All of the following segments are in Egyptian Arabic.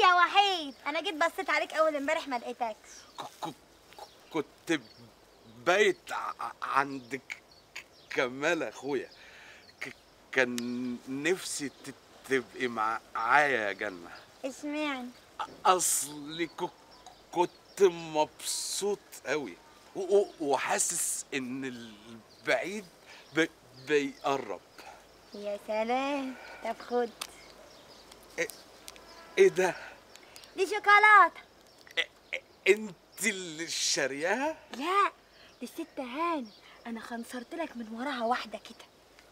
يا وحيد انا جيت بصيت عليك اول امبارح ما لقيتكش ك- ك- كنت بايت ع- عند ك- كمال اخويا ك- كان نفسي ت- تبقي معايا يا جنة اشمعنى اصلي ك- كنت مبسوط قوي و- و- وحاسس ان البعيد ب- بيقرب يا سلام طب خد ايه ده دي شوكولاته انت اللي شارياها لا دي الست هاني انا خنصرت لك من وراها واحده كده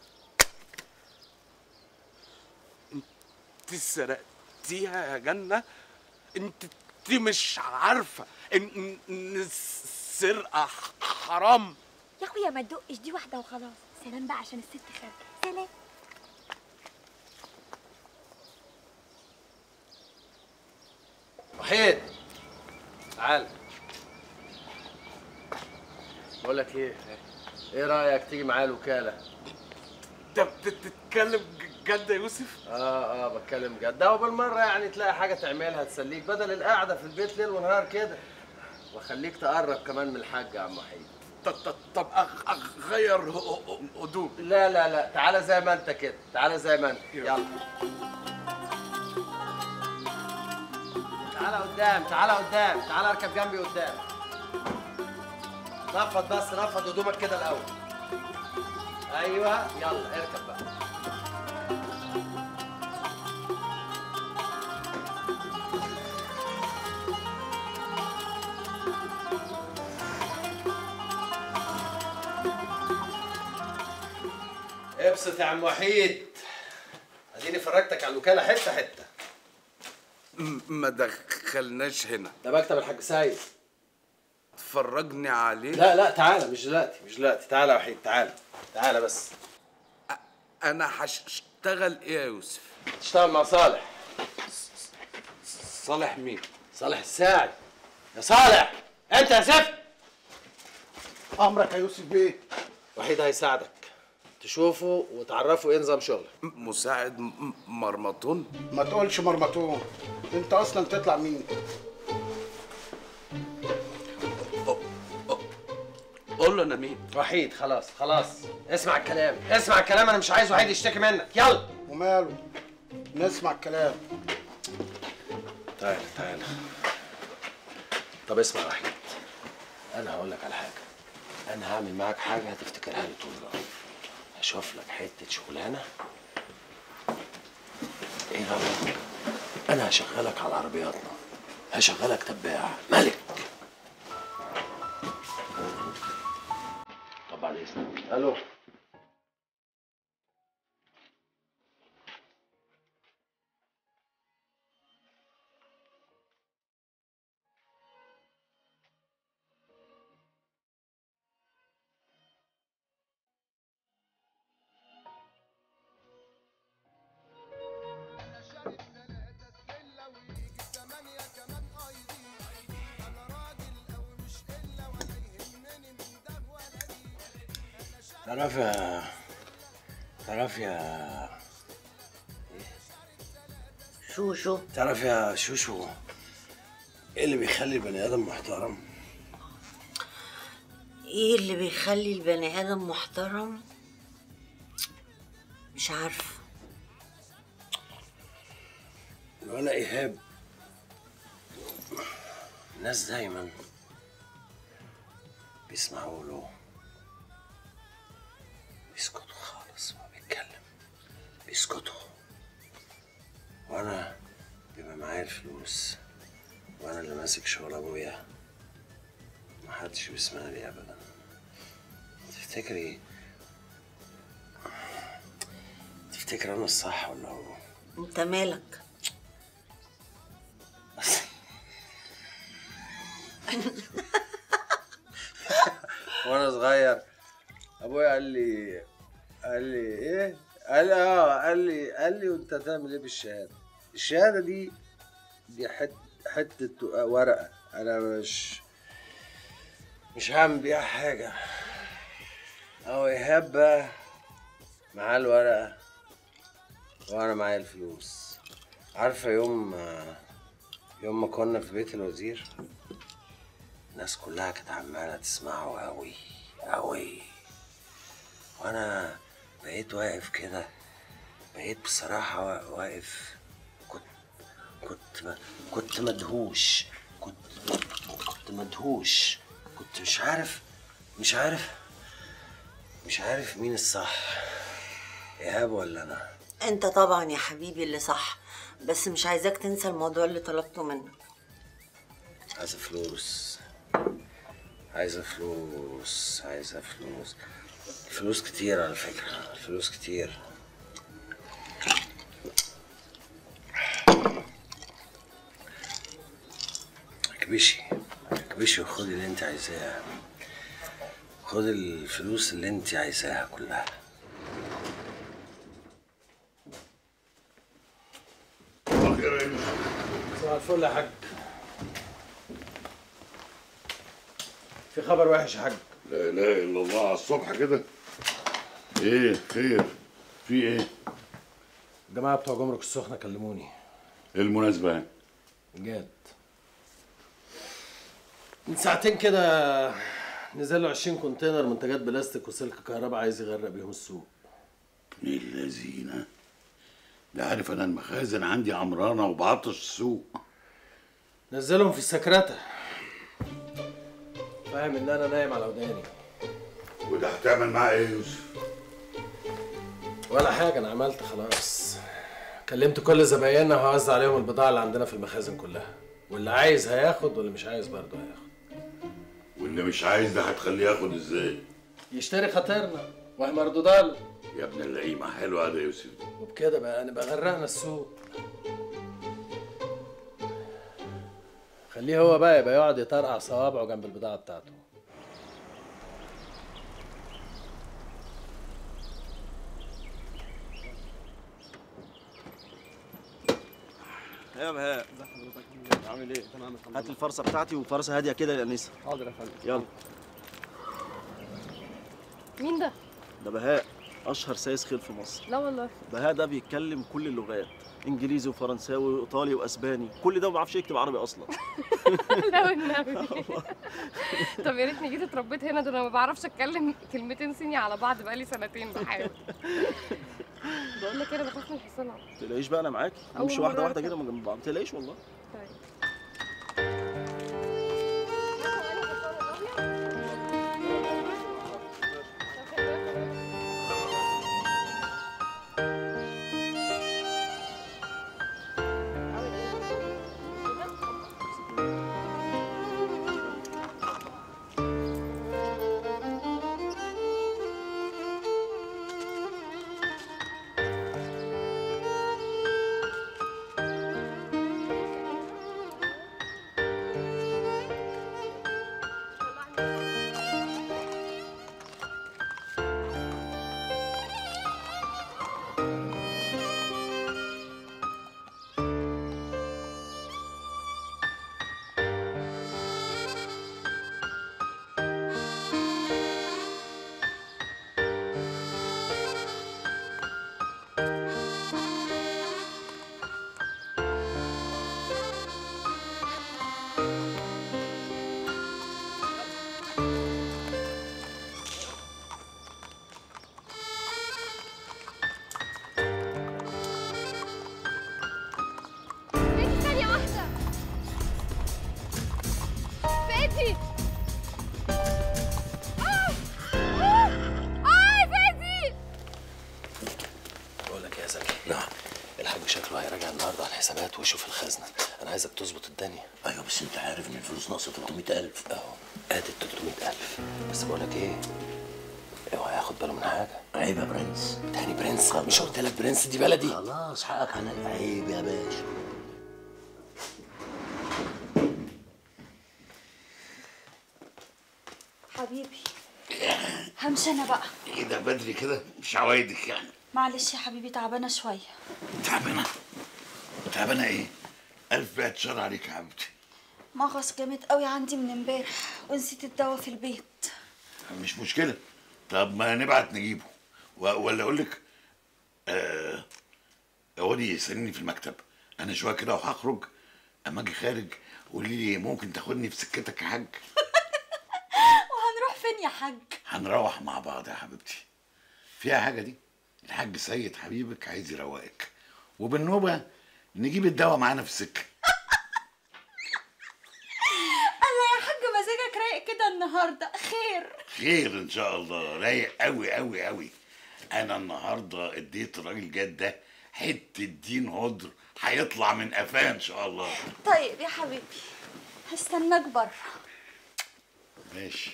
انت سرقتيها يا جنة انت انت مش عارفة ان ان السرقة حرام يا اخويا ما تدقش دي واحده وخلاص سلام بقى عشان الست خارجه سلام وحيد تعال بقول لك ايه ايه رايك تيجي معايا الوكاله انت بتتكلم جد يا يوسف اه اه بتكلم جد ده وبالمره يعني تلاقي حاجه تعملها تسليك بدل القعده في البيت ليل ونهار كده واخليك تقرب كمان من الحاج يا عم وحيد طب طب طب أغ- اغير ه- ه- هدوم لا لا لا تعالى زي ما انت كده تعالى زي ما انت يلا. يلا تعالى قدام تعالى قدام تعالى اركب جنبي قدام نفض بس نفض هدومك كده الاول ايوه يلا اركب بقى ابسط يا عم وحيد اديني فرجتك على الوكاله حته حته م- ما دخلناش هنا ده مكتب الحاج سيد تفرجني عليه لا لا تعالى مش دلوقتي مش دلوقتي تعالى يا وحيد تعالى تعالى بس انا هشتغل ايه يا يوسف تشتغل مع صالح صالح مين صالح الساعي يا صالح انت يا زفت امرك يا يوسف بيه وحيد هيساعدك تشوفه وتعرفه ايه نظام شغلك م- مساعد م- مرمطون ما تقولش مرمطون انت اصلا تطلع مين قول له انا مين وحيد خلاص خلاص اسمع الكلام اسمع الكلام انا مش عايز وحيد يشتكي منك يلا وماله نسمع الكلام تعال تعال طب اسمع يا وحيد انا هقول لك على حاجه انا هعمل معاك حاجه هتفتكرها لي طول العمر هشوف لك حته شغلانه ايه رايك انا هشغلك على عربياتنا هشغلك تباع ملك طب بعد اذنك الو تعرف يا تعرف يا شوشو تعرف يا شوشو ايه اللي بيخلي البني ادم محترم ايه اللي بيخلي البني ادم محترم مش عارفه وانا ايهاب الناس دايما بيسمعوا له بيسكتوا خالص ما بيتكلم بيسكتوا وانا بيبقى معايا الفلوس وانا اللي ماسك شغل ابويا محدش بيسمع لي ابدا تفتكري تفتكر انا الصح ولا هو انت مالك وانا صغير ابويا قال لي قال لي ايه قال لي اه قال لي قال لي وانت هتعمل ايه بالشهاده الشهاده دي دي حت حته ورقه انا مش مش هعمل بيها حاجه او ايهاب بقى معاه الورقه وانا معايا الفلوس عارفه يوم ما يوم ما كنا في بيت الوزير الناس كلها كانت عمالة تسمعه أوي أوي وأنا بقيت واقف كده بقيت بصراحة وا- واقف كنت كنت م- كنت مدهوش كنت كنت مدهوش كنت مش عارف مش عارف مش عارف مين الصح إيهاب ولا أنا انت طبعا يا حبيبي اللي صح بس مش عايزاك تنسى الموضوع اللي طلبته منك عايزة فلوس عايزة فلوس عايزة فلوس فلوس كتير على فكرة فلوس كتير اكبشي اكبشي وخدي اللي انت عايزاه خدي الفلوس اللي انت عايزاها كلها صباح الفل يا حاج في خبر وحش يا حاج لا اله الا الله على الصبح كده ايه خير في ايه الجماعه بتوع جمرك السخنه كلموني إيه المناسبه يعني جاد من ساعتين كده نزل له 20 كونتينر منتجات بلاستيك وسلك كهرباء عايز يغرق بيهم السوق من اللذينه ده عارف انا المخازن عندي عمرانه وبعطش السوق نزلهم في السكرته فاهم ان انا نايم على وداني وده هتعمل معاه ايه يا يوسف ولا حاجه انا عملت خلاص كلمت كل زبايننا وهوزع عليهم البضاعه اللي عندنا في المخازن كلها واللي عايز هياخد واللي مش عايز برضه هياخد واللي مش عايز ده هتخليه ياخد ازاي يشتري خاطرنا وهي مردوده له يا ابن اللئيمه حلوه ده يا يوسف وبكده بقى نبقى غرقنا السوق خليه هو بقى يبقى يقعد يطرقع صوابعه جنب البضاعة بتاعته يا بهاء ازي حضرتك عامل ايه تمام هات الفرصه بتاعتي وفرصه هاديه كده يا انسه حاضر يا فندم يلا مين ده؟ ده بهاء اشهر سايس خيل في مصر لا والله بهاء ده بيتكلم كل اللغات انجليزي وفرنساوي وايطالي واسباني كل ده ما بيعرفش يكتب عربي اصلا لا والنبي طب يا ريتني جيت اتربيت هنا ده انا ما بعرفش اتكلم كلمتين صيني على بعض بقالي سنتين بحاول بقول لك انا بخاف من الحصانه ما تلاقيش بقى انا معاك أول نمشي واحده مرة واحده أركب. كده من جنب بعض ما تلاقيش والله طيب بنتي ثانية واحدة بنتي آه! آه! آه، بنتي بقول لك يا زكي نعم الحاج شكله هيراجع النهارده على الحسابات ويشوف الخزنة أنا عايزك تظبط الدنيا ايوه بس انت عارف ان الفلوس ناقصه 300000 أهو آدي 300000 بس بقول لك إيه اوعى ياخد باله من حاجة عيب يا برنس تاني برنس مش قلت لك برنس دي بلدي خلاص حقك على عيب يا باشا حبيبي همشي انا بقى ايه ده بدري كده مش عوايدك يعني معلش يا حبيبي تعبانه شويه تعبانه تعبانه ايه الف بقت شر عليك يا حبيبتي مغص جامد قوي عندي من امبارح ونسيت الدواء في البيت مش مشكله طب ما نبعت نجيبه و- ولا اقول لك آه ودي يستنيني في المكتب انا شويه كده وهخرج اما اجي خارج قولي لي ممكن تاخدني في سكتك يا حاج وهنروح فين يا حاج هنروح مع بعض يا حبيبتي فيها حاجه دي الحاج سيد حبيبك عايز يروقك وبالنوبه نجيب الدواء معانا في السكه انا يا حاج مزاجك رايق كده النهارده خير خير ان شاء الله رايق قوي قوي قوي انا النهارده اديت الراجل جد ده حته دين هدر هيطلع من قفاه ان شاء الله طيب يا حبيبي هستناك بره ماشي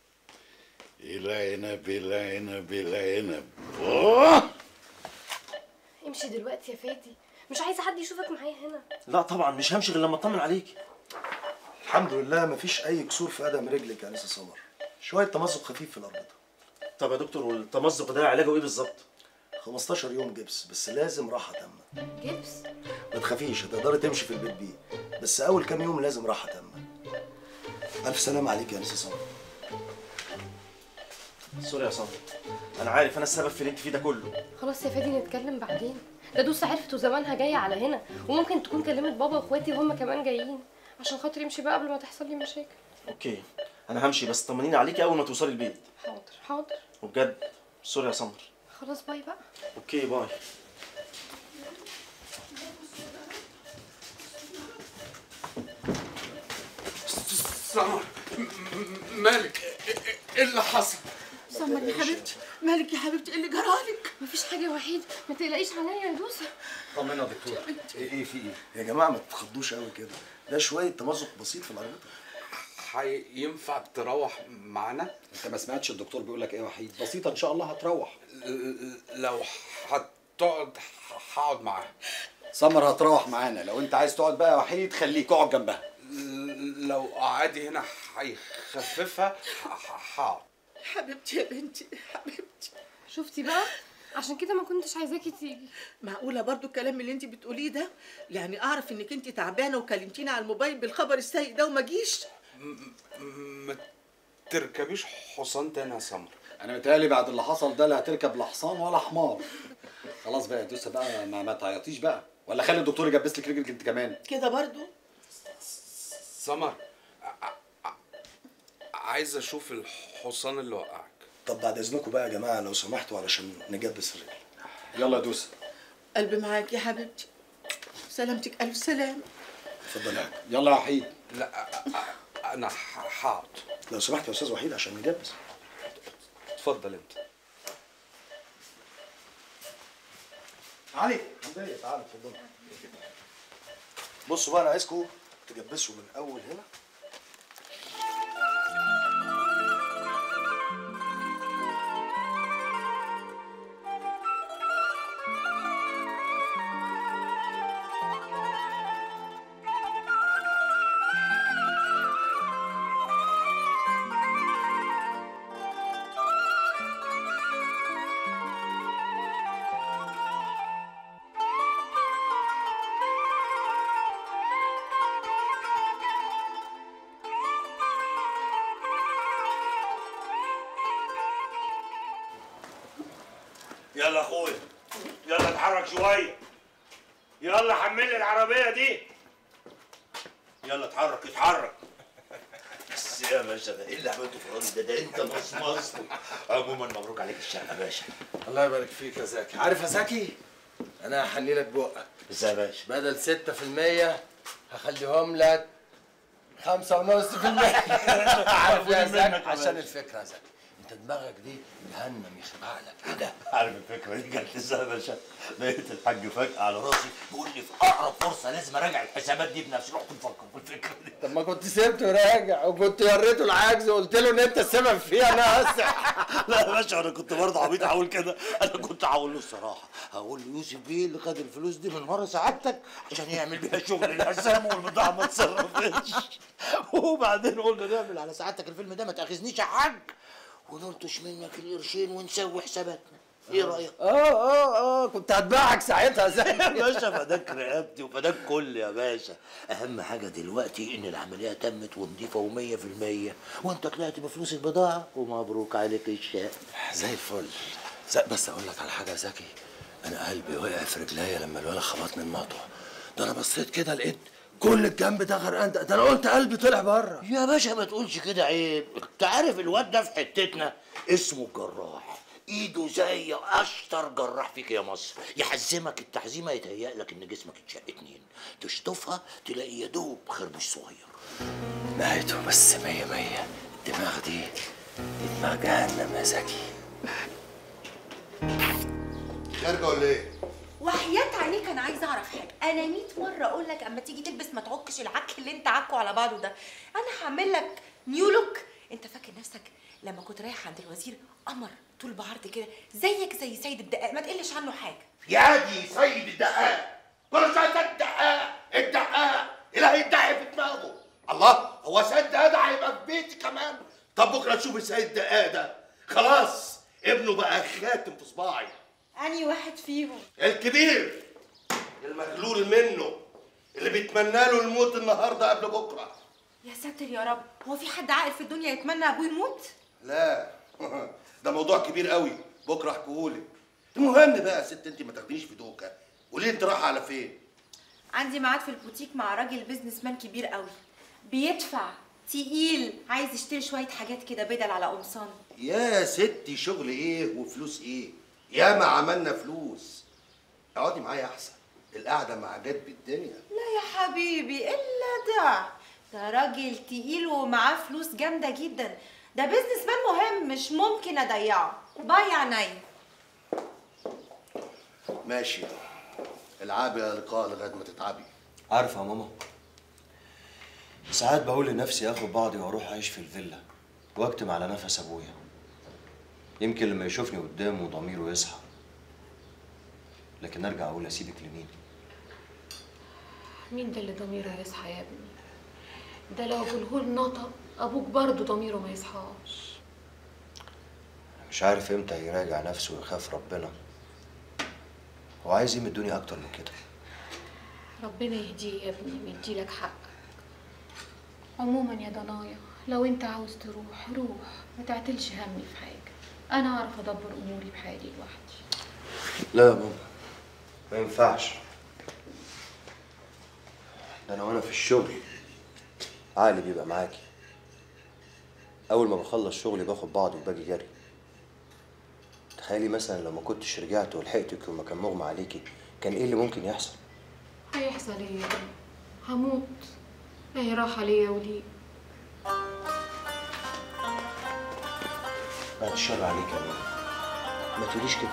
العنب العنب العنب أوه! امشي دلوقتي يا فادي مش عايزه حد يشوفك معايا هنا لا طبعا مش همشي غير لما اطمن عليك الحمد لله مفيش اي كسور في قدم رجلك يا انسه سمر شويه تمزق خفيف في الاربطه طب يا دكتور والتمزق ده علاجه ايه بالظبط 15 يوم جبس بس لازم راحه تامه جبس ما تخافيش هتقدري تمشي في البيت بيه بس اول كام يوم لازم راحه تامه الف سلامه عليك يا انسه سمر سوري يا سمر انا عارف انا السبب في اللي انت فيه ده كله خلاص يا فادي نتكلم بعدين ده دوسة عرفت وزمانها جايه على هنا وممكن تكون كلمت بابا واخواتي وهم كمان جايين عشان خاطر يمشي بقى قبل ما تحصل لي مشاكل اوكي انا همشي بس طمنيني عليكي اول ما توصلي البيت حاضر حاضر وبجد سوري يا سمر خلاص باي بقى اوكي باي سمر م- م- مالك إيه- ايه اللي حصل سمر يا حبيبتي مالك يا حبيبتي ايه اللي جرالك مفيش حاجه يا وحيد ما تقلقيش عليا يا دوسة طمنا يا دكتور ايه ايه في ايه يا جماعه ما تتخضوش قوي كده ده شويه تمزق بسيط في الاربطه حي- ينفع تروح معانا انت ما سمعتش الدكتور بيقول لك ايه يا وحيد بسيطه ان شاء الله هتروح ل- لو هتقعد هقعد معاها سمر هتروح معانا لو انت عايز تقعد بقى يا وحيد خليك اقعد جنبها ل- لو قعدي هنا هيخففها ه- هقعد حبيبتي يا بنتي حبيبتي شفتي بقى عشان كده ما كنتش عايزاكي تيجي معقولة برضو الكلام اللي انت بتقوليه ده يعني اعرف انك انت تعبانة وكلمتيني على الموبايل بالخبر السيء ده وما جيش ما تركبيش حصان تاني يا سمر انا متهيألي بعد اللي حصل ده لا هتركب لا حصان ولا حمار خلاص بقى يا دوسه بقى ما, ما تعيطيش بقى ولا خلي الدكتور يجبس لك رجلك انت كمان كده برضو سمر ع- ع- عايز اشوف الحصان اللي وقعك طب بعد اذنكم بقى يا جماعه لو سمحتوا علشان نجبس الرجل يلا يا دوسه قلبي معاك يا حبيبتي سلامتك الف سلام اتفضل يا حاج يلا يا وحيد لا أ- انا ه- هقعد لو سمحت يا استاذ وحيد عشان نجبس اتفضل انت علي حمدية تعالى اتفضل بصوا بقى انا عايزكم تجبسوا من اول هنا يلا اخويا يلا اتحرك شويه يلا حمل لي العربيه دي يلا اتحرك اتحرك بس يا باشا ده ايه اللي عملته في الراجل ده ده انت مصمصته عموما مبروك عليك الشقه يا باشا الله يبارك فيك يا زكي عارف يا زكي انا هحلي لك بقك ازاي يا باشا بدل 6% هخليهم لك خمسة ونص في المية عارف يا منك يا زكي عشان باشا. الفكرة يا زكي انت دماغك دي جهنم يخرب عقلك ايه ده؟ عارف الفكره دي جت ازاي يا باشا لقيت الحاج فجاه على راسي بيقول لي في اقرب فرصه لازم اراجع الحسابات دي بنفسي رحت مفكر في الفكره دي طب ما كنت سبته راجع وكنت وريته العجز وقلت له ان انت السبب فيها ناقص لا يا باشا انا كنت برضه عبيط هقول كده انا كنت هقول له الصراحه هقول له يوسف بيه اللي خد الفلوس دي من ورا سعادتك عشان يعمل بيها شغل الحسام والبضاعه ما تصرفش وبعدين قلنا نعمل على سعادتك الفيلم ده ما تاخذنيش يا حاج ونلطش منك القرشين ونسوي حساباتنا ايه رايك؟ اه اه اه كنت هتباعك ساعتها يا زكي يا باشا فداك رقبتي وفداك كل يا باشا اهم حاجه دلوقتي ان العمليه تمت ونضيفه ومية في المية وانت طلعت بفلوس البضاعه ومبروك عليك الشقه زي الفل زي بس اقول لك على حاجه يا زكي انا قلبي وقع في رجليا لما الولد خبطني المطوه ده انا بصيت كده لقيت كل الجنب ده غرقان ده ده انا قلت قلبي طلع بره يا باشا ما تقولش كده عيب انت عارف الواد ده في حتتنا اسمه الجراح ايده زي اشطر جراح فيك يا مصر يحزمك التحزيمه يتهيأ لك ان جسمك اتشق اتنين تشطفها تلاقي يا دوب خربوش صغير نهايته بس مية مية الدماغ دي دي دماغ جهنم يا زكي خارجه ولا ايه؟ وحياة عينيك انا عايزه اعرف حاجه انا 100 مره اقول لك اما تيجي تلبس ما تعكش العك اللي انت عكه على بعضه ده انا هعمل لك نيو لوك انت فاكر نفسك لما كنت رايح عند الوزير قمر طول بعرض كده زيك زي سيد الدقاق ما تقلش عنه حاجه يا دي سيد الدقاق كل سنه الدقاق الدقاق الهي يدعي في دماغه الله هو سيد الدقاق ده هيبقى في بيتي كمان طب بكره تشوف سيد الدقاق ده خلاص ابنه بقى خاتم في صباعي اني واحد فيهم الكبير المغلول منه اللي بيتمنى له الموت النهارده قبل بكره يا ساتر يا رب هو في حد عاقل في الدنيا يتمنى ابوه يموت لا ده موضوع كبير قوي بكره احكيهولك المهم بقى يا ست انت ما تاخدينيش في دوكه وليه انت رايحه على فين عندي ميعاد في البوتيك مع راجل بيزنس مان كبير قوي بيدفع تقيل عايز يشتري شويه حاجات كده بدل على قمصان يا ستي شغل ايه وفلوس ايه ياما عملنا فلوس اقعدي معايا احسن القعده مع جد الدنيا لا يا حبيبي الا ده ده راجل تقيل ومعاه فلوس جامده جدا ده بيزنس مان مهم مش ممكن اضيعه باي عينيا ماشي العبي يا لقاء لغايه ما تتعبي عارفه يا ماما ساعات بقول لنفسي اخد بعضي واروح اعيش في الفيلا واكتم على نفس ابويا يمكن لما يشوفني قدامه ضميره يصحى لكن ارجع اقول اسيبك لمين مين ده اللي ضميره هيصحى يا ابني ده لو في الهول نطق ابوك برضه ضميره ما يصحاش مش عارف امتى يراجع نفسه ويخاف ربنا هو عايز ايه من الدنيا اكتر من كده ربنا يهديه يا ابني ويديلك حقك عموما يا ضنايا لو انت عاوز تروح روح ما تعتلش همي في حاجه انا اعرف ادبر اموري بحالي لوحدي لا يا ماما ما ينفعش ده انا وانا في الشغل عقلي بيبقى معاكي اول ما بخلص شغلي باخد بعضي وباجي جري تخيلي مثلا لو ما كنتش رجعت ولحقتك وما كان مغمى عليكي كان ايه اللي ممكن يحصل هيحصل ايه يا ابني هموت اهي راحه ليا وليك بعد الشر عليك يا ماما ما تقوليش كده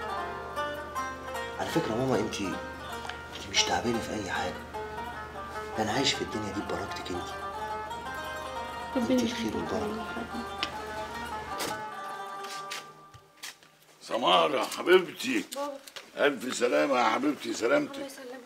على فكره ماما انت انت مش تعبانه في اي حاجه ده انا عايش في الدنيا دي ببركتك انت ربنا الخير والبركه سمارة حبيبتي بابا ألف سلامة يا حبيبتي الله سلامتك يسلمك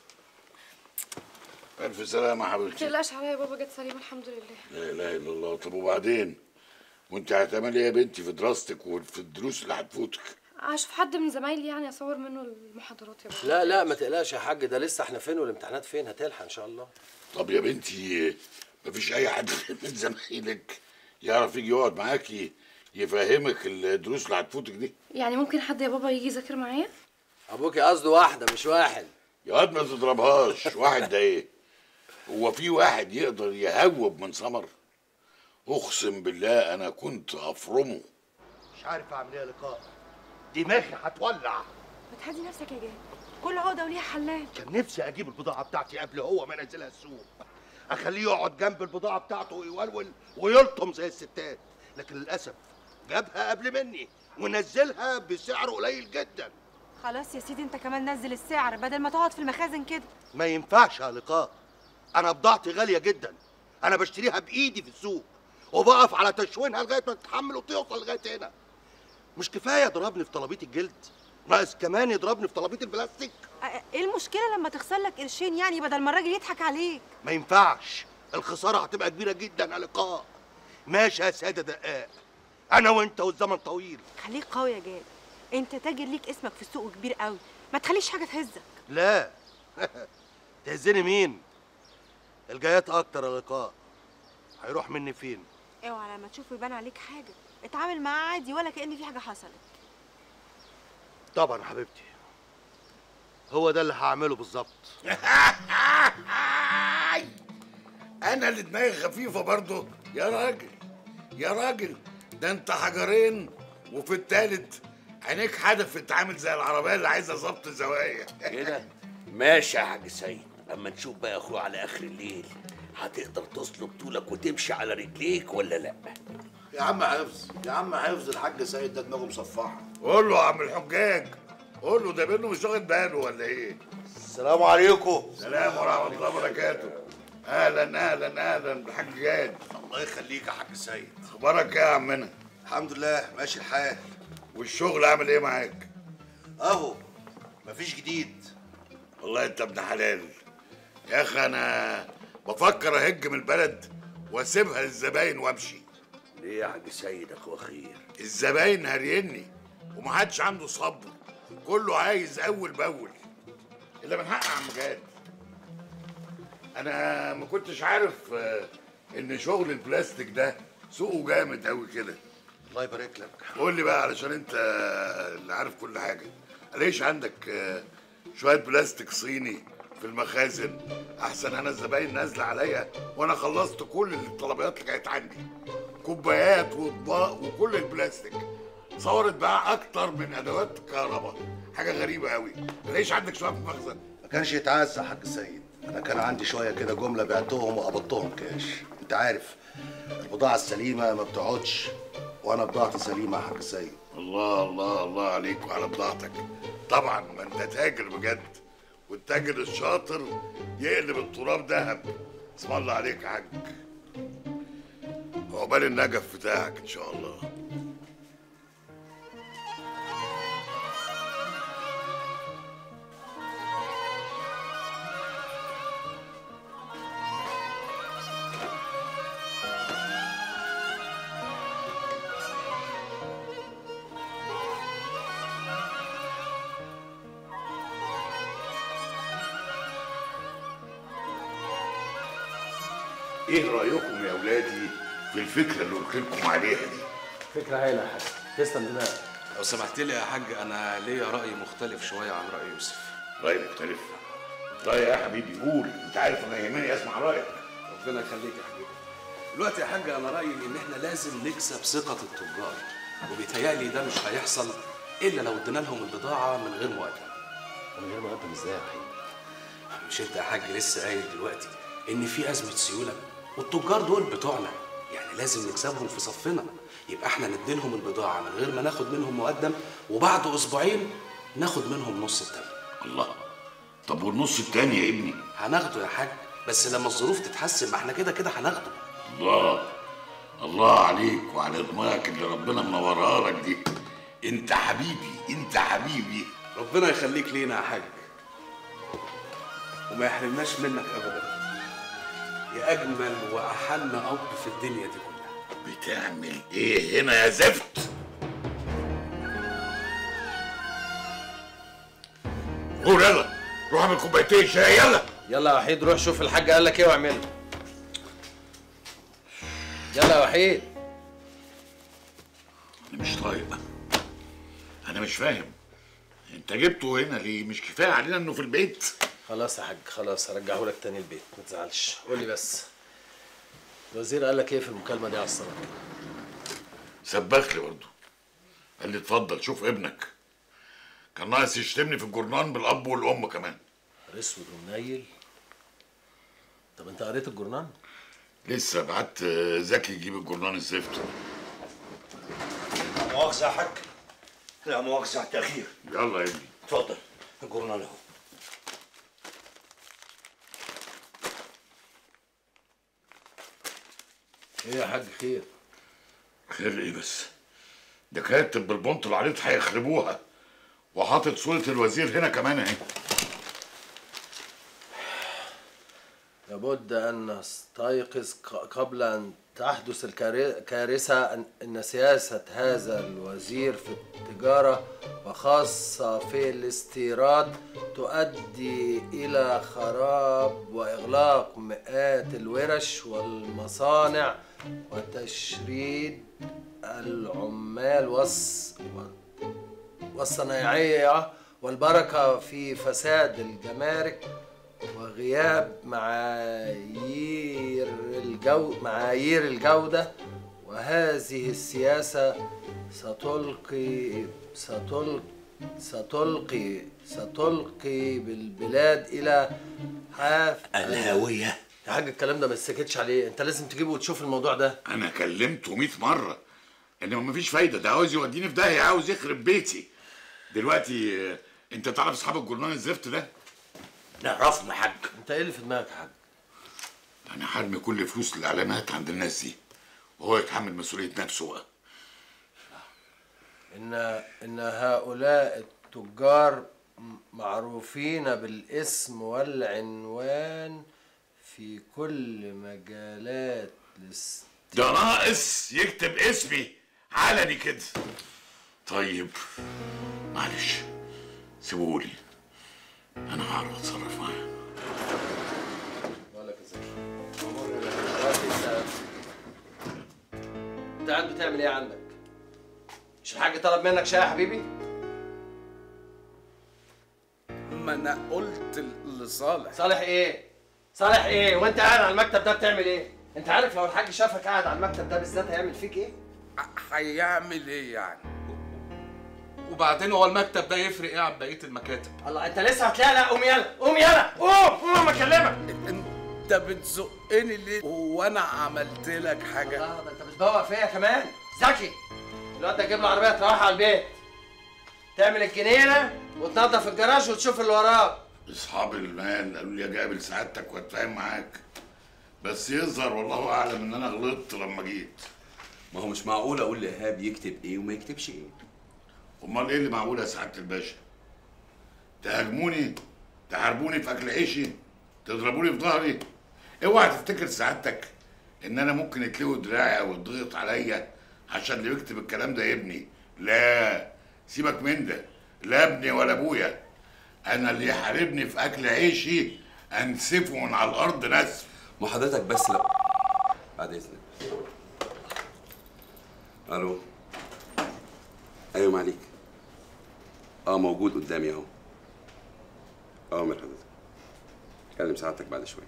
ألف سلامة يا ما حبيبتي تقلقش عليا يا بابا جت سليمه الحمد لله لا إله إلا الله طب وبعدين وأنت هتعملي إيه يا بنتي في دراستك وفي الدروس اللي هتفوتك اشوف حد من زمايلي يعني اصور منه المحاضرات يا بابا لا لا ما تقلقش يا حاج ده لسه احنا فين والامتحانات فين هتلحق ان شاء الله طب يا بنتي مفيش أي حد من زمايلك يعرف يجي يقعد معاكي يفهمك الدروس اللي هتفوتك دي يعني ممكن حد يا بابا يجي يذاكر معايا ابوكي قصده واحده مش واحد يا واد ما تضربهاش واحد ده ايه هو في واحد يقدر يهوب من سمر اقسم بالله انا كنت افرمه مش عارف اعمل ايه يا لقاء دماغي هتولع ما تهدي نفسك يا جاد كل عقده وليها حلال كان نفسي اجيب البضاعه بتاعتي قبل هو ما ينزلها السوق اخليه يقعد جنب البضاعه بتاعته ويولول ويلطم زي الستات لكن للاسف جابها قبل مني ونزلها بسعر قليل جدا خلاص يا سيدي انت كمان نزل السعر بدل ما تقعد في المخازن كده ما ينفعش يا لقاء انا بضاعتي غاليه جدا انا بشتريها بايدي في السوق وبقف على تشوينها لغايه ما تتحمل وتوصل لغايه هنا مش كفايه يضربني في طلبيه الجلد ناقص كمان يضربني في طلبيه البلاستيك ايه المشكله لما تخسر لك قرشين يعني بدل ما الراجل يضحك عليك ما ينفعش الخساره هتبقى كبيره جدا يا لقاء ماشي يا ساده دقاق انا وانت والزمن طويل خليك قوي يا جاد انت تاجر ليك اسمك في السوق كبير قوي ما تخليش حاجه تهزك لا تهزني مين الجايات اكتر يا لقاء هيروح مني فين اوعى لما تشوف يبان عليك حاجه اتعامل معاه عادي ولا كأن في حاجه حصلت طبعا حبيبتي هو ده اللي هعمله بالظبط بتاعي انا اللي دماغي خفيفه برضه يا راجل يا راجل ده انت حجرين وفي التالت عينيك حدفت عامل زي العربيه اللي عايزه ظبط زوايا كده ماشي يا حاج سيد اما نشوف بقى يا اخويا على اخر الليل هتقدر تصلب طولك وتمشي على رجليك ولا لا يا عم حفظ يا عم حفظ الحاج سيد ده دماغه مصفحه قول له يا عم الحجاج قول له ده منه مش واخد باله ولا ايه السلام عليكم سلام ورحمه الله وبركاته اهلا اهلا اهلا بالحاج جاد الله يخليك يا حاج سيد اخبارك ايه يا عمنا الحمد لله ماشي الحال والشغل عامل ايه معاك اهو مفيش جديد والله انت ابن حلال يا اخي انا بفكر اهج من البلد واسيبها للزباين وامشي ليه يا حاج سيد اخو خير الزباين هريني ومحدش عنده صبر كله عايز اول باول الا من حق عم جاد انا ما كنتش عارف آه، ان شغل البلاستيك ده سوقه جامد قوي كده الله يبارك لك قول لي بقى علشان انت اللي عارف كل حاجه ليش عندك آه، شويه بلاستيك صيني في المخازن احسن انا الزباين نازله عليا وانا خلصت كل الطلبيات اللي كانت عندي كوبايات واطباق وكل البلاستيك صورت بقى اكتر من ادوات كهرباء حاجه غريبه قوي ليش عندك شويه في المخزن ما كانش يتعز يا حاج سيد انا كان عندي شويه كده جمله بعتهم وقبضتهم كاش انت عارف البضاعه السليمه ما بتقعدش وانا بضاعتي سليمه يا حاج سيد الله الله الله عليك وعلى بضاعتك طبعا ما انت تاجر بجد والتاجر الشاطر يقلب التراب ذهب اسم الله عليك يا حاج عقبال النجف بتاعك ان شاء الله ايه رايكم يا اولادي في الفكره اللي قلت لكم عليها دي فكرة هايلة يا حاج تسلم دماغك لو سمحت لي يا حاج انا ليا راي مختلف شويه عن راي يوسف راي مختلف راي يا حبيبي قول انت عارف انا يهمني اسمع رايك ربنا يخليك يا حبيبي دلوقتي يا حاج انا رايي ان احنا لازم نكسب ثقه التجار وبيتهيألي ده مش هيحصل الا لو ادينا لهم البضاعه من غير مقدم من غير مقدم ازاي يا حبيبي مش انت يا حاج لسه قايل دلوقتي ان في ازمه سيوله والتجار دول بتوعنا يعني لازم نكسبهم في صفنا يبقى احنا نديلهم البضاعه من غير ما ناخد منهم مقدم وبعد اسبوعين ناخد منهم نص الثمن الله طب والنص التاني يا ابني هناخده يا حاج بس لما الظروف تتحسن ما احنا كده كده هناخده الله الله عليك وعلى دماغك اللي ربنا منورها لك دي انت حبيبي انت حبيبي ربنا يخليك لينا يا حاج وما يحرمناش منك ابدا يا اجمل واحن اب في الدنيا دي كلها بتعمل ايه هنا يا زفت قول يلا روح اعمل كوبايتين شاي يلا يلا يا وحيد روح شوف الحاج قال لك ايه واعمله يلا يا وحيد انا مش طايق انا مش فاهم انت جبته هنا ليه مش كفايه علينا انه في البيت خلاص يا حاج خلاص هرجعه لك تاني البيت ما تزعلش قول لي بس الوزير قال لك ايه في المكالمه دي على الصلاه سبخ لي برضه قال لي اتفضل شوف ابنك كان ناقص يشتمني في الجورنان بالاب والام كمان اسود ومنيل طب انت قريت الجورنان لسه بعت زكي يجيب الجورنان الزفت لا مؤاخذة يا حاج لا مؤاخذة على التأخير يلا يا ابني اتفضل الجورنال اهو ايه يا حاج خير خير ايه بس ده كاتب بالبنط العريض هيخربوها وحاطط صورة الوزير هنا كمان اهي لابد أن نستيقظ ق- قبل أن تحدث الكارثة أن- أن سياسة هذا الوزير في التجارة وخاصة في الاستيراد تؤدي إلى خراب وإغلاق مئات الورش والمصانع وتشريد العمال والص... والصنايعية والبركة في فساد الجمارك وغياب معايير الجو معايير الجودة وهذه السياسة ستلقي ستلقي ستلقي ستلقي بالبلاد إلى حاف الهاوية يا حاج الكلام ده ما تسكتش عليه انت لازم تجيبه وتشوف الموضوع ده انا كلمته 100 مره انما مفيش فايده ده عاوز يوديني في داهيه عاوز يخرب بيتي دلوقتي آه، انت تعرف اصحاب الجرنان الزفت ده نعرفهم يا حاج انت ايه اللي في دماغك يا حاج انا هرمي كل فلوس الاعلانات عند الناس دي وهو يتحمل مسؤوليه نفسه بقى إن إن هؤلاء التجار م- معروفين بالاسم والعنوان في كل مجالات الاس- ده ناقص يكتب اسمي علني كده طيب معلش سيبولي انا هعرف اتصرف معاه بقول لك ازاي دلوقتي انت انت قاعد بتعمل ايه عندك؟ مش الحاج طلب منك شاي يا حبيبي؟ ما انا قلت لصالح صالح ايه؟ صالح ايه؟ وانت قاعد على المكتب ده بتعمل ايه؟ انت عارف لو الحاج شافك قاعد على المكتب ده بالذات هيعمل فيك ايه؟ هيعمل ايه يعني وبعدين هو المكتب ده يفرق ايه عن بقيه المكاتب الله انت لسه هتلاقي قوم يلا قوم يلا قوم قوم اكلمك انت بتزقني ليه وانا عملت لك حاجه اه ده انت بتبوق فيا كمان ذكي الواد ده تجيب له عربيه تروح على البيت تعمل الجنينه وتنظف الجراج وتشوف اللي وراك اصحاب المال قالوا لي اجي اقابل سعادتك واتفاهم معاك بس يظهر والله اعلم ان انا غلطت لما جيت ما هو مش معقول اقول لايهاب يكتب ايه وما يكتبش ايه امال ايه اللي معقول يا سعاده الباشا تهاجموني تحاربوني في اكل عيشي تضربوني في ظهري اوعى تفتكر سعادتك ان انا ممكن يتلوي دراعي او يضغط عليا عشان اللي بيكتب الكلام ده ابني لا سيبك من ده لا ابني ولا ابويا انا اللي يحاربني في اكل عيشي انسفه من على الارض نسف ما حضرتك بس لو بعد اذنك الو ايوه معليك اه موجود قدامي اهو اه من حضرتك كلم سعادتك بعد شويه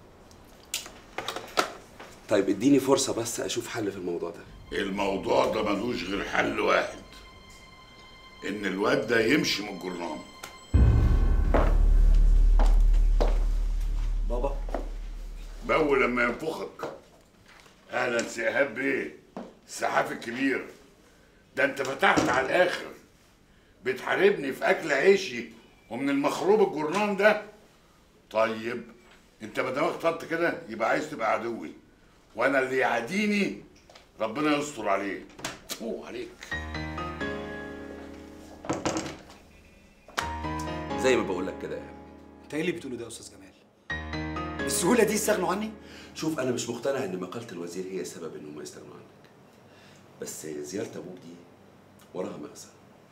طيب اديني فرصه بس اشوف حل في الموضوع ده الموضوع ده ملوش غير حل واحد ان الواد ده يمشي من الجرنان بابا بأول لما ينفخك اهلا سي ايهاب بيه السحاف الكبير ده انت فتحت على الاخر بتحاربني في اكل عيشي ومن المخروب الجرنان ده طيب انت ما دام اخترت كده يبقى عايز تبقى عدوي وانا اللي يعاديني ربنا يستر عليه فوق عليك زي ما بقول لك كده يا ايهاب انت ايه اللي بتقوله ده يا استاذ جمال بالسهوله دي استغنوا عني شوف انا مش مقتنع ان مقاله الوزير هي سبب ان هم يستغنوا عنك بس زياره ابوك دي وراها مغزى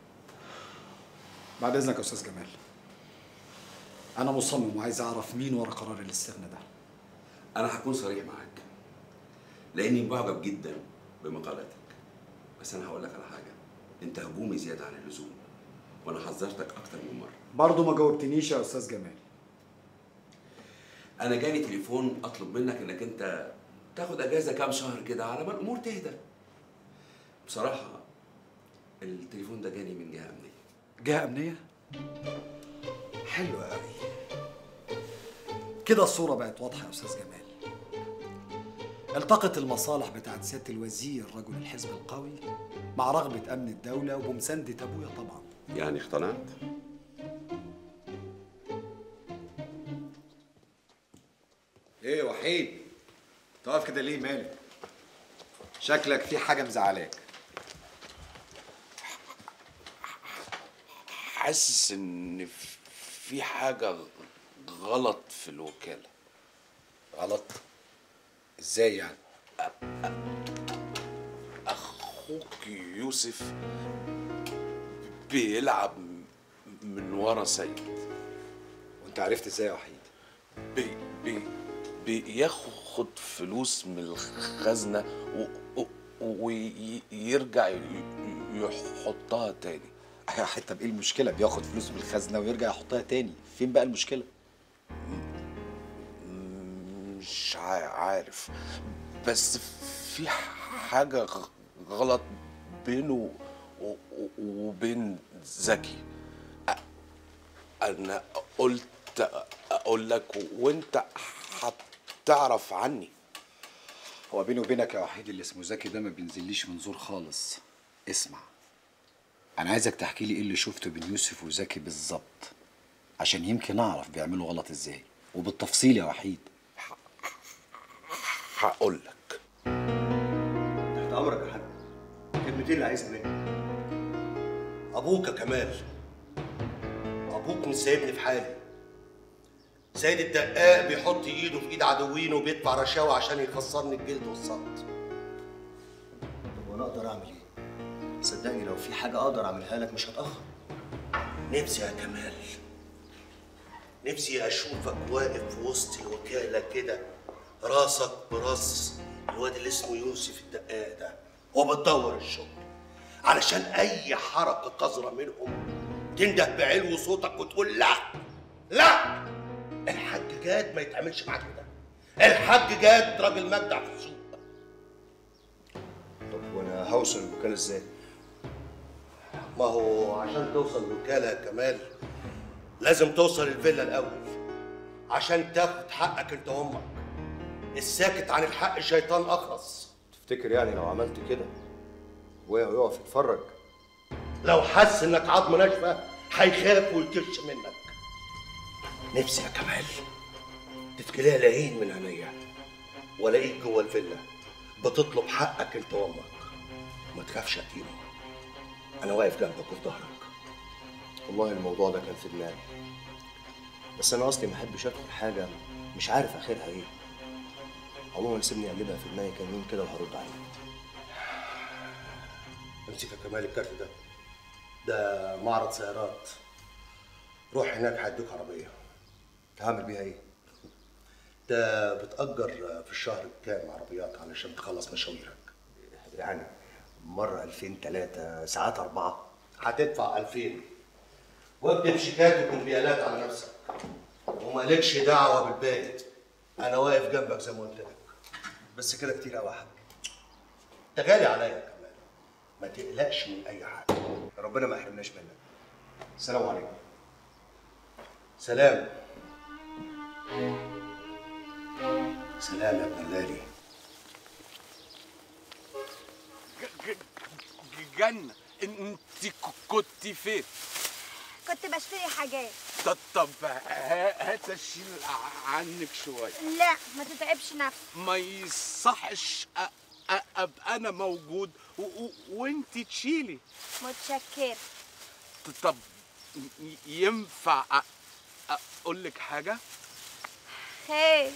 بعد اذنك يا استاذ جمال انا مصمم وعايز اعرف مين ورا قرار الاستغناء ده انا هكون صريح معاك لاني معجب جدا بمقالاتك بس انا هقول لك على حاجه انت هجومي زياده عن اللزوم وانا حذرتك اكتر من مره برضه ما جاوبتنيش يا استاذ جمال انا جالي تليفون اطلب منك انك انت تاخد اجازه كام شهر كده على ما الامور تهدى بصراحه التليفون ده جاني من جهه امنيه جهه امنيه حلو قوي كده الصوره بقت واضحه يا استاذ جمال التقت المصالح بتاعت سياده الوزير رجل الحزب القوي مع رغبه امن الدوله وبمسانده ابويا طبعا يعني اقتنعت ايه يا وحيد تقف كده ليه مالك شكلك في حاجه مزعلاك حاسس ان في حاجه غلط في الوكاله غلط ازاي يعني اخوك يوسف بيلعب من ورا سيد وانت عرفت ازاي يا وحيد بي بي بياخد فلوس من الخزنه و- و- ويرجع ي- يحطها تاني طب ايه المشكله بياخد فلوس من الخزنه ويرجع يحطها تاني فين بقى المشكله مش عا- عارف بس في حاجة غ- غلط بينه و- و- وبين زكي أ- أنا قلت أقول لك وأنت هتعرف عني هو بيني وبينك يا وحيد اللي اسمه زكي ده ما بينزليش من زور خالص اسمع انا عايزك تحكي لي ايه اللي شفته بين يوسف وزكي بالظبط عشان يمكن اعرف بيعملوا غلط ازاي وبالتفصيل يا وحيد هقول لك تحت امرك يا حاج الكلمتين اللي عايزها مني ابوك يا كمال ابوك مش سايبني في حالي سيد الدقاق بيحط ايده في ايد عدوينه وبيدفع رشاوى عشان يخسرني الجلد والصمت طب وانا اقدر اعمل ايه؟ صدقني لو في حاجه اقدر اعملها لك مش هتاخر نفسي يا كمال نفسي اشوفك واقف في وسط الوكاله كده راسك براس الواد اللي اسمه يوسف الدقاق ده وبتدور الشغل علشان اي حركه قذره منهم تنده بعلو صوتك وتقول لا لا الحاج جاد ما يتعملش معاه كده الحاج جاد راجل مجدع في السوق طب وانا هوصل الوكاله ازاي؟ ما هو عشان توصل الوكالة يا كمال لازم توصل الفيلا الأول عشان تاخد حقك أنت وأمك الساكت عن الحق شيطان أخرس تفتكر يعني لو عملت كده ابويا هيقف يتفرج لو حس إنك عظمة ناشفة هيخاف ويكش منك نفسي يا كمال تتكليها العين من عينيا والاقيك جوه الفيلا بتطلب حقك انت وامك ما تخافش يا تيمو انا واقف جنبك وفي ظهرك والله الموضوع ده كان في دماغي بس انا اصلي ما احبش ادخل حاجه مش عارف اخرها ايه عموما سيبني اقلبها في دماغي كام يوم كده وهرد عليك امسك يا كمال الكارت ده ده معرض سيارات روح هناك هيدوك عربيه هعمل بيها ايه؟ ده بتأجر في الشهر كام عربيات علشان تخلص مشاويرك يعني مرة 2000 3 ساعات أربعة هتدفع 2000 واكتب شيكات وكمبيالات على نفسك ومالكش دعوه بالباقي انا واقف جنبك زي ما قلت لك بس كده كتير قوي يا حاج انت غالي عليا كمان ما تقلقش من اي حاجه ربنا ما يحرمناش منك السلام عليكم سلام سلام يا ابن الليلي جنة انت كنت فين؟ كنت بشتري حاجات طب طب ها- هات اشيل عنك شوية لا ما تتعبش نفسك ما يصحش أ- أ- ابقى انا موجود و- و- وانت تشيلي متشكرة طب ي- ينفع أ- اقول لك حاجة؟ خير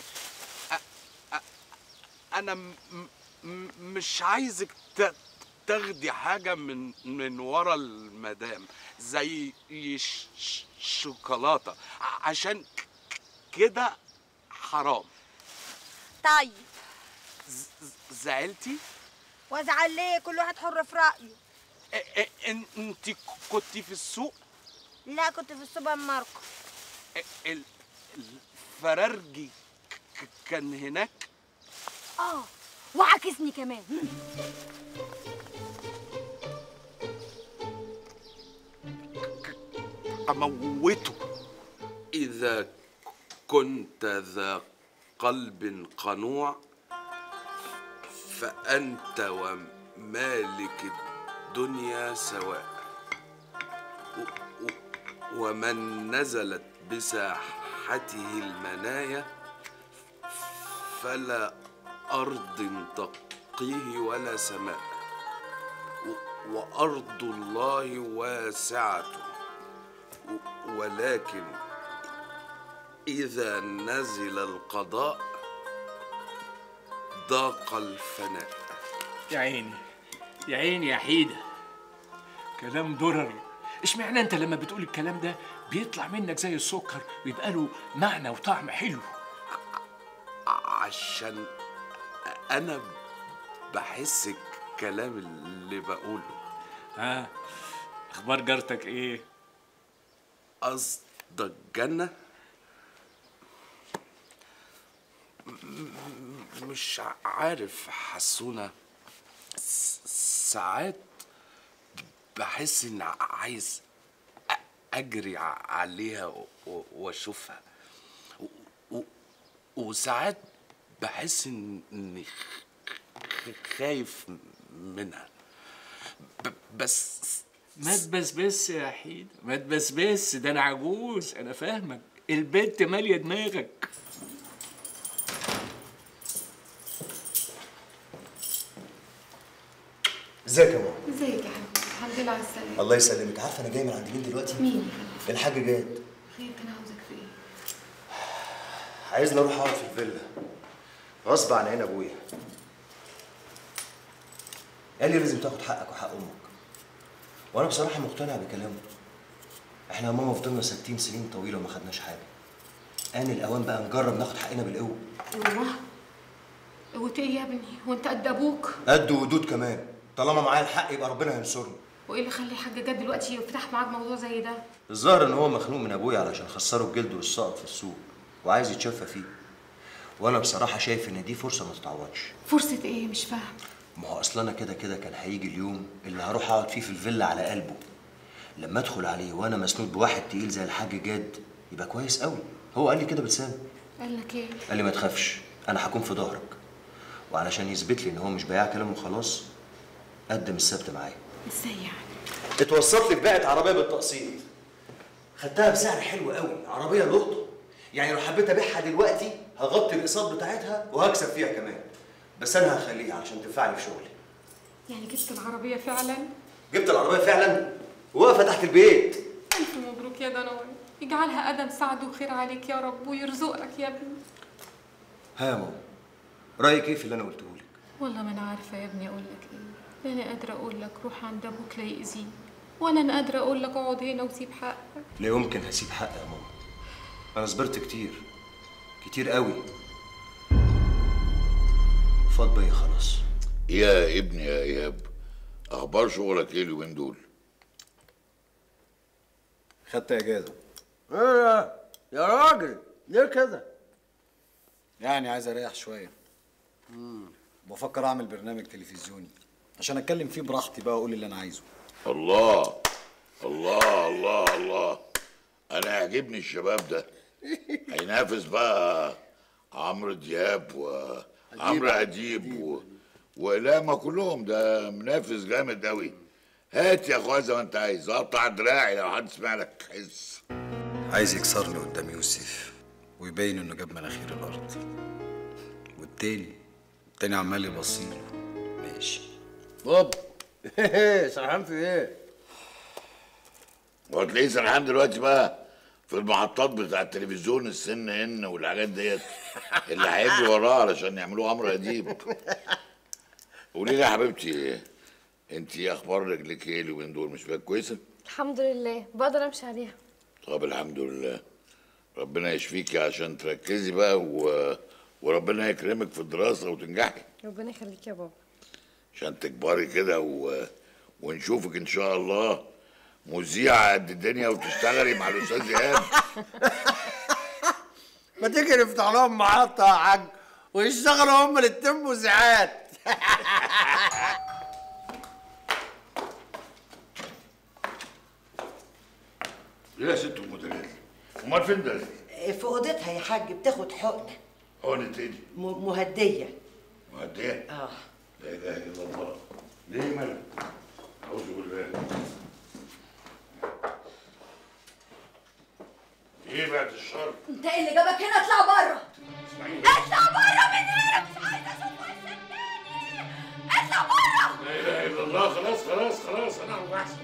انا م- م- مش عايزك ت- تاخدي حاجه من من ورا المدام زي ش- ش- شوكولاته ع- عشان ك- كده حرام طيب ز- ز- زعلتي وازعل ليه كل واحد حر في رأيه إ- إ- إن- انت كنت في السوق لا كنت في السوبر ماركت إ- ال- الفرارجي ك- كان هناك اه وعاكسني كمان أموته إذا كنت ذا قلب قنوع فأنت ومالك الدنيا سواء و- و- ومن نزلت بساحته المنايا فلا أرض تقيه ولا سماء و- وأرض الله واسعة و- ولكن إذا نزل القضاء ضاق الفناء يا عيني يا عيني يا حيدة كلام درر اشمعنى انت لما بتقول الكلام ده بيطلع منك زي السكر ويبقى له معنى وطعم حلو عشان أنا بحس الكلام اللي بقوله ها اخبار جارتك ايه قصدك جنة مش عارف حسونة س- ساعات بحس إن عايز أ- أجري ع- عليها و- و- وأشوفها و- و- وساعات بحس إن- إني خ- خايف منها ب- بس ما تبسبس يا حيد ما تبسبس ده انا عجوز انا فاهمك البنت ماليه دماغك ازيك يا ماما ازيك يا حبيبي الحمد لله على السلامه الله يسلمك عارفه انا جاي من عند مين دلوقتي مين الحاج جاد خير كان عاوزك في ايه عايزني اروح اقعد في الفيلا غصب عن عين ابويا قال لي لازم تاخد حقك وحق امك وانا بصراحه مقتنع بكلامه احنا يا ماما فضلنا ساكتين سنين طويله وما خدناش حاجه ان الاوان بقى نجرب ناخد حقنا بالقوه الله قوة ايه يا ابني وانت قد ابوك قد ودود كمان طالما معايا الحق يبقى ربنا هينصرني وايه اللي خلي الحاج جد دلوقتي يفتح معاك موضوع زي ده الظاهر ان هو مخنوق من ابويا علشان خسره الجلد والسقط في السوق وعايز يتشفى فيه وانا بصراحه شايف ان دي فرصه ما تتعوضش فرصة ايه مش فاهم ما هو اصل انا كده كده كان هيجي اليوم اللي هروح اقعد فيه في الفيلا على قلبه لما ادخل عليه وانا مسنود بواحد تقيل زي الحاج جاد يبقى كويس قوي هو قال لي كده بلسانه قال لك ايه قال لي ما تخافش انا هكون في ظهرك وعلشان يثبت لي ان هو مش بياع كلام وخلاص قدم السبت معايا ازاي يعني اتوسط لي في بيعه عربيه بالتقسيط خدتها بسعر حلو قوي عربيه لقطه يعني لو حبيت ابيعها دلوقتي هغطي الاقساط بتاعتها وهكسب فيها كمان بس انا هخليها عشان تنفعني في شغلي يعني جبت العربية فعلا جبت العربيه فعلا واقفه تحت البيت ألف مبروك يا دنوي يجعلها قدم سعد وخير عليك يا رب ويرزقك يا ابني ها يا ماما رايك ايه في اللي انا قلته لك والله ما انا عارفه يا ابني اقول لك ايه لا انا قادره اقول لك روح عند ابوك لا يأذيه ولا انا قادره اقول لك اقعد هنا وسيب حقك لا يمكن هسيب حقي يا ماما انا صبرت كتير كتير قوي فاض بيا خلاص يا ابني يا ايهاب اخبار شغلك ايه اليومين دول خدت اجازه ايه يا راجل ليه كده يعني عايز اريح شويه بفكر اعمل برنامج تلفزيوني عشان اتكلم فيه براحتي بقى واقول اللي انا عايزه الله الله الله الله انا يعجبني الشباب ده هينافس بقى عمرو دياب وعمرو اديب و... وإلهام كلهم ده منافس جامد قوي هات يا اخويا زي ما انت عايز اقطع دراعي لو حد سمع لك حس عايز يكسرني قدام يوسف ويبين انه جاب مناخير الارض والتاني التاني عمال يبصيله ماشي بوب سرحان في ايه؟ وهتلاقيه سرحان دلوقتي بقى في المحطات بتاع التلفزيون السن ان والحاجات ديت اللي هيجري وراه علشان يعملوه عمرو اديب قولي لي يا حبيبتي انت اخبار رجلك ايه اليومين دول مش بقت كويسه؟ الحمد لله بقدر امشي عليها طب الحمد لله ربنا يشفيكي عشان تركزي بقى و... وربنا يكرمك في الدراسه وتنجحي ربنا يخليك يا بابا عشان تكبري كده و... ونشوفك ان شاء الله مذيعه قد الدنيا وتشتغلي مع الاستاذ ايهاب ما تيجي نفتح لهم محطة يا حاج ويشتغلوا هم الاتنين مذيعات ليه يا ست ام دلال امال فين ده في اوضتها يا حاج بتاخد حقنه حقنة ايه دي؟ م- مهديه مهديه اه لا اله الا الله ليه مالك اعوذ بالله ايه بعد الشر انت ايه اللي جابك هنا اطلع بره اطلع بره من هنا مش عايزه اشوف وشك تاني اطلع بره لا اله الا الله خلاص خلاص خلاص انا اعرف احسن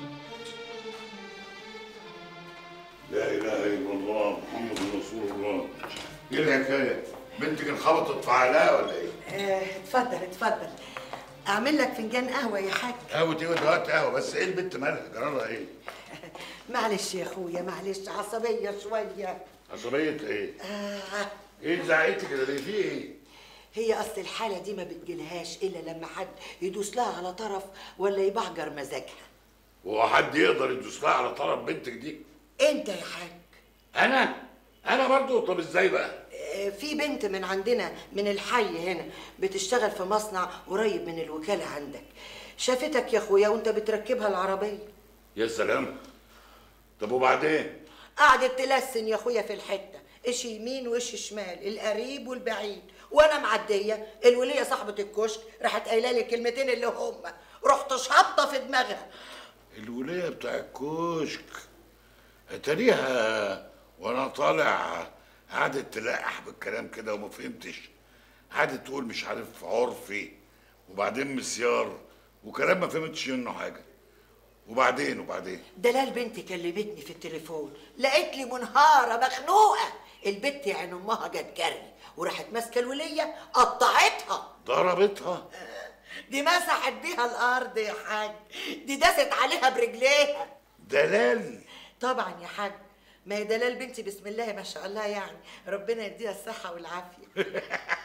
لا اله الا الله محمد رسول الله ايه الحكايه؟ بنتك انخبطت في عقلها ولا ايه؟ آه، اتفضل اتفضل اعمل لك فنجان قهوه يا حاج قهوة ايه ودلوقتي قهوة بس ايه البنت مالها؟ جرالها ايه؟ معلش يا اخويا معلش عصبيه شويه عصبية ايه؟ آه ايه اللي زعقتك كده ليه؟ في ايه؟ هي اصل الحاله دي ما بتجيلهاش الا لما حد يدوس لها على طرف ولا يبعجر مزاجها هو حد يقدر يدوس لها على طرف بنتك دي؟ انت يا حاج انا؟ انا برضو طب ازاي بقى؟ آه، في بنت من عندنا من الحي هنا بتشتغل في مصنع قريب من الوكالة عندك شافتك يا اخويا وانت بتركبها العربية يا سلام طب وبعدين قعدت تلسن يا اخويا في الحتة ايش يمين وايش شمال القريب والبعيد وانا معدية الولية صاحبة الكشك راحت قايله لي كلمتين اللي هم رحت شابطة في دماغها الولايه بتاع الكشك اتاريها وانا طالع قعدت تلقح بالكلام كده وما فهمتش قعدت تقول مش عارف عرفي وبعدين مسيار وكلام ما فهمتش منه حاجه وبعدين وبعدين دلال بنتي كلمتني في التليفون لقيت لي منهارة مخنوقة البت يعني امها جت جري وراحت ماسكة الولية قطعتها ضربتها دي مسحت بيها الارض يا حاج دي داست عليها برجليها دلال طبعا يا حاج ما هي دلال بنتي بسم الله ما شاء الله يعني ربنا يديها الصحة والعافية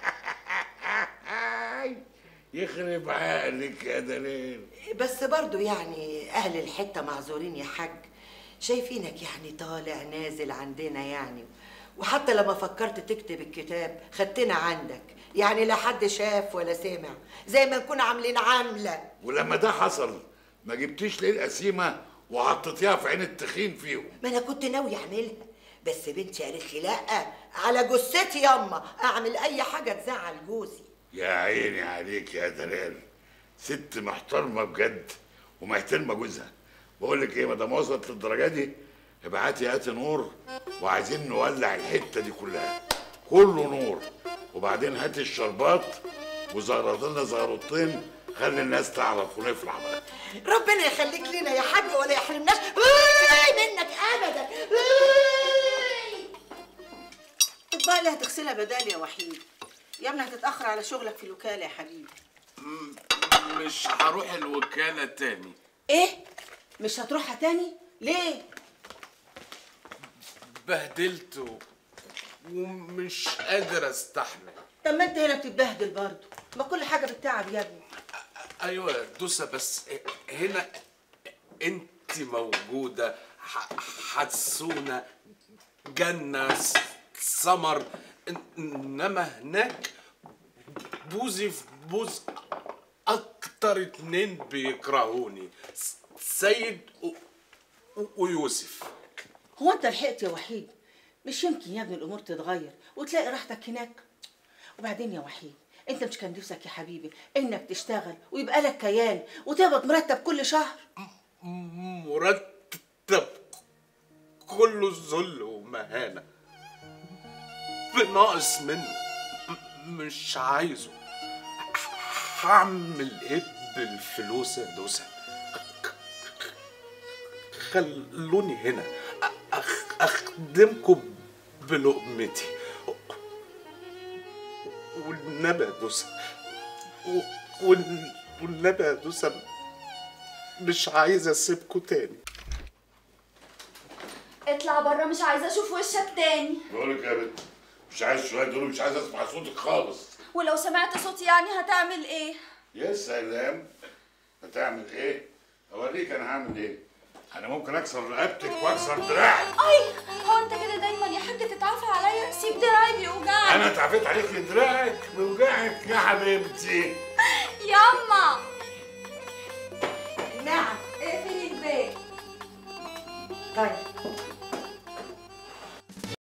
يخرب عقلك يا دلال بس برضو يعني أهل الحتة معذورين يا حاج شايفينك يعني طالع نازل عندنا يعني وحتى لما فكرت تكتب الكتاب خدتنا عندك يعني لا حد شاف ولا سمع زي ما نكون عاملين عاملة ولما ده حصل ما جبتيش ليه القسيمه وحطيتيها في عين التخين فيهم ما أنا كنت ناوي أعملها بس بنتي قالت لي لا على جثتي ياما أعمل أي حاجة تزعل جوزي يا عيني عليك يا دلال ست محترمه بجد ومحترمه جوزها بقول لك ايه ما دام وصلت للدرجه دي ابعتي هاتي نور وعايزين نولع الحته دي كلها كله نور وبعدين هاتي الشربات وزغرط لنا زغرطين خلي الناس تعرف ونفرح بقى ربنا يخليك لنا يا حاج ولا يحرمناش أوي منك ابدا أوي. اطباق اللي هتغسلها بدالي يا وحيد يا ابني هتتاخر على شغلك في الوكاله يا حبيبي مش هروح الوكالة تاني ايه مش هتروحها تاني ليه بهدلت و- ومش قادر استحمل طب ما انت هنا بتتبهدل برضه ما كل حاجه بالتعب يا ابني ايوه يا دوسة بس هنا انت موجودة ح- حسونة جنة س- سمر إن- انما هناك بوزي في بوز اكتر اتنين بيكرهوني س- سيد و- و- ويوسف هو انت لحقت يا وحيد مش يمكن يا ابني الامور تتغير وتلاقي راحتك هناك وبعدين يا وحيد انت مش كان نفسك يا حبيبي انك تشتغل ويبقى لك كيان وتقبض مرتب كل شهر مرتب كله ذل ومهانة بناقص منه م- مش عايزه هعمل ايه بالفلوس يا دوسة خلوني هنا أخ- اخدمكم بلقمتي والنبي يا دوسة و- وال- والنبي يا دوسة مش عايز اسيبكوا تاني اطلع بره مش عايزه اشوف وشك تاني بقول لك يا بنت مش عايز شويه دول مش عايز اسمع صوتك خالص ولو سمعت صوتي يعني هتعمل ايه يا سلام هتعمل ايه اوريك انا هعمل ايه انا ممكن اكسر رقبتك واكسر دراعك اي هو انت كده دايما يا حاج تتعافى عليا سيب دراعي بيوجعني انا اتعافيت عليك دراعك بيوجعك يا حبيبتي ياما نعم اقفلي الباب طيب